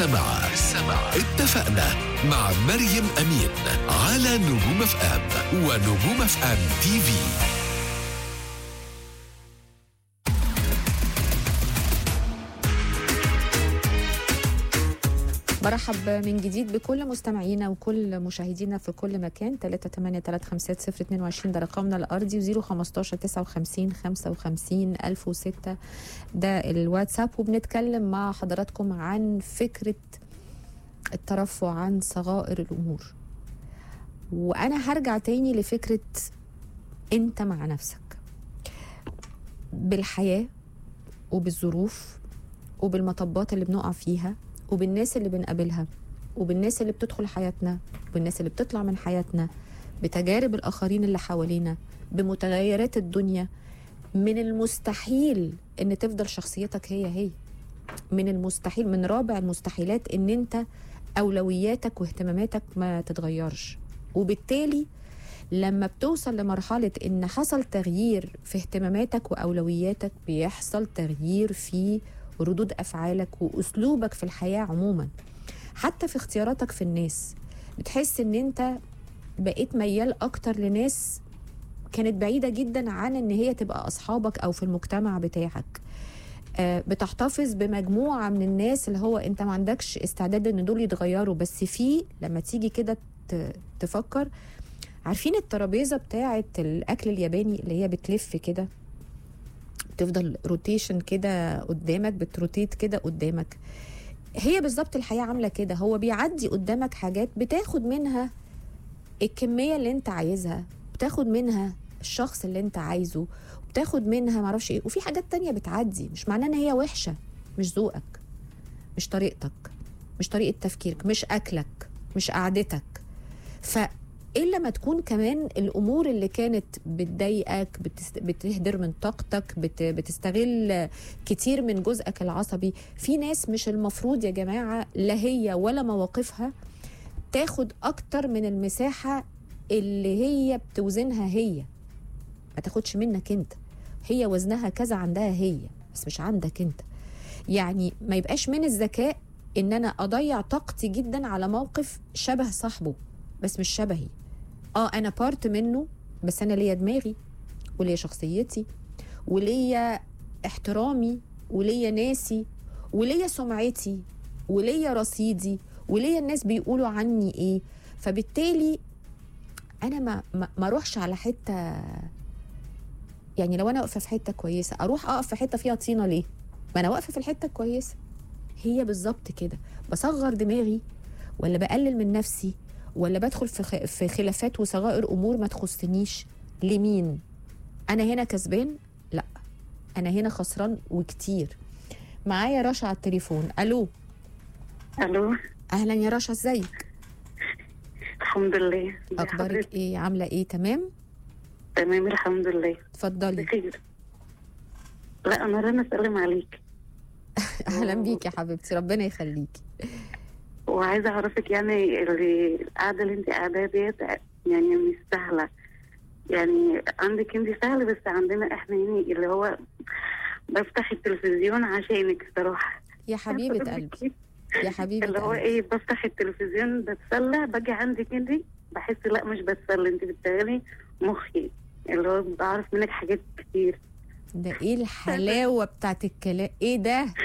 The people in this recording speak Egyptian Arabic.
سبعة سبعة اتفقنا مع مريم أمين على نجوم اف ام ونجوم اف ام تي في برحب من جديد بكل مستمعينا وكل مشاهدينا في كل مكان 3835022 ده رقمنا الارضي و015 59 55 1006 ده الواتساب وبنتكلم مع حضراتكم عن فكره الترفع عن صغائر الامور وانا هرجع تاني لفكره انت مع نفسك بالحياه وبالظروف وبالمطبات اللي بنقع فيها وبالناس اللي بنقابلها وبالناس اللي بتدخل حياتنا وبالناس اللي بتطلع من حياتنا بتجارب الآخرين اللي حوالينا بمتغيرات الدنيا من المستحيل ان تفضل شخصيتك هي هي من المستحيل من رابع المستحيلات ان انت اولوياتك واهتماماتك ما تتغيرش وبالتالي لما بتوصل لمرحلة إن حصل تغيير في اهتماماتك وأولوياتك بيحصل تغيير في ردود أفعالك وأسلوبك في الحياة عموما حتى في اختياراتك في الناس بتحس إن أنت بقيت ميال أكتر لناس كانت بعيدة جدا عن إن هي تبقى أصحابك أو في المجتمع بتاعك آه، بتحتفظ بمجموعة من الناس اللي هو أنت ما عندكش استعداد إن دول يتغيروا بس في لما تيجي كده ت- تفكر عارفين الترابيزه بتاعه الاكل الياباني اللي هي بتلف كده بتفضل روتيشن كده قدامك بتروتيت كده قدامك هي بالظبط الحياه عامله كده هو بيعدي قدامك حاجات بتاخد منها الكميه اللي انت عايزها بتاخد منها الشخص اللي انت عايزه بتاخد منها معرفش ايه وفي حاجات تانية بتعدي مش معناه ان هي وحشه مش ذوقك مش طريقتك مش طريقه تفكيرك مش اكلك مش قعدتك ف الا ما تكون كمان الامور اللي كانت بتضايقك بتست... بتهدر من طاقتك بت... بتستغل كتير من جزءك العصبي في ناس مش المفروض يا جماعه لا هي ولا مواقفها تاخد اكتر من المساحه اللي هي بتوزنها هي ما تاخدش منك انت هي وزنها كذا عندها هي بس مش عندك انت يعني ما يبقاش من الذكاء ان انا اضيع طاقتي جدا على موقف شبه صاحبه بس مش شبهي اه انا بارت منه بس انا ليا دماغي وليا شخصيتي وليا احترامي وليا ناسي وليا سمعتي وليا رصيدي وليا الناس بيقولوا عني ايه فبالتالي انا ما ما, ما اروحش على حته يعني لو انا واقفه في حته كويسه اروح اقف في حته فيها طينه ليه ما انا واقفه في الحته الكويسه هي بالظبط كده بصغر دماغي ولا بقلل من نفسي ولا بدخل في خ- في خلافات وصغائر امور ما تخصنيش لمين انا هنا كسبان لا انا هنا خسران وكتير معايا رشا على التليفون الو الو اهلا يا رشا ازيك الحمد لله اخبارك ايه عامله ايه تمام تمام الحمد لله اتفضلي بخير لا انا رنا اسلم عليك اهلا بيك يا حبيبتي ربنا يخليكي وعايزه اعرفك يعني اللي القعده اللي انت قاعداها ديت يعني مش سهله يعني عندك انت سهل بس عندنا احنا يعني اللي هو بفتح التلفزيون عشانك الصراحه يا حبيبه قلبي يا حبيبه اللي هو قلبي ايه بفتح التلفزيون بتسلى باجي عندك انت بحس لا مش بتسلى انت بتشتغلي مخي اللي هو بعرف منك حاجات كتير ده ايه الحلاوه بتاعت الكلام ايه ده